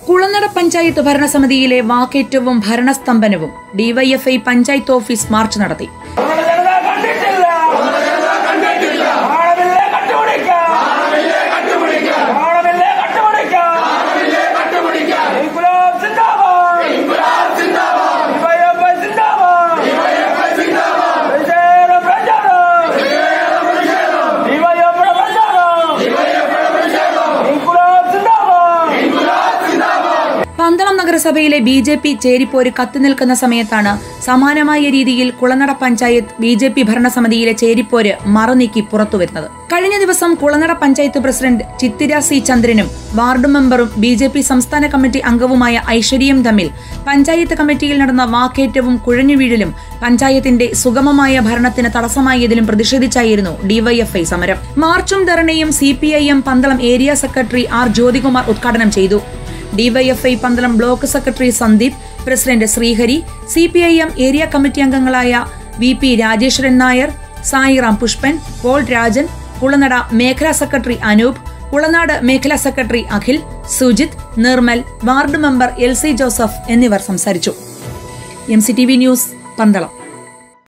കുളനട പഞ്ചായത്ത് ഭരണസമിതിയിലെ വാക്കേറ്റവും ഭരണസ്തംഭനവും ഡിവൈഎഫ്ഐ പഞ്ചായത്ത് ഓഫീസ് മാർച്ച് നടത്തി കണ്ടിട്ടില്ല ആണമില്ലേ കണ്ടുപിടിക്കാം ആണമില്ലേ കണ്ടുപിടിക്കാം ഇൻകുലാബ് സിന്ദാബാദ് ഡിവൈഎഫ്ഐ സിന്ദാബാദ് പ്രതിഷേധം പ്രചാരം ഡിവൈഎഫ്ഐ പ്രചാരം ഇൻകുലാബ് സിന്ദാബാദ് പന്തളം നഗരസഭയിലെ ബി ജെ പി ചേരിപ്പോര് കത്തിനിൽക്കുന്ന സമയത്താണ് സമാനമായ രീതിയിൽ Kulanada panchayat B J P ഭരണസമിതിയിലെ ചേരിപ്പോര് മറനീക്കി പുറത്തുവരുന്നത് കഴിഞ്ഞ ദിവസം കുളനട പഞ്ചായത്ത് പ്രസിഡന്റ് ചിത്തിര സി ചന്ദ്രനും വാർഡ് മെമ്പറും ബി ജെ പി സംസ്ഥാന കമ്മിറ്റി അംഗവുമായ ഐശ്വര്യയും തമ്മിൽ പഞ്ചായത്ത് കമ്മിറ്റിയിൽ നടന്ന വാക്കേറ്റവും കുഴഞ്ഞുവീഴലും പഞ്ചായത്തിന്റെ സുഗമമായ ഭരണത്തിന് തടസ്സമായതിലും പ്രതിഷേധിച്ചായിരുന്നു ഡിവൈഎഫ്ഐ സമരം മാർച്ചും ധർണയും C P I M Pandalam area secretary R Jyothikumar ഉദ്ഘാടനം ചെയ്തു DYFI Pandalam block secretary Sandeep president Sreehari C P I M area committee അംഗങ്ങളായ വി പി രാജേശ്വരൻ നായർ സായിറാം പുഷ്പൻ പോൾ രാജൻ കുളനട മേഖലാ സെക്രട്ടറി അനൂപ് കുളനാട് മേഖലാ secretary Akhil Sujith Nirmal ward member L C Joseph എന്നിവർ സംസാരിച്ചു M C T V news Pandalam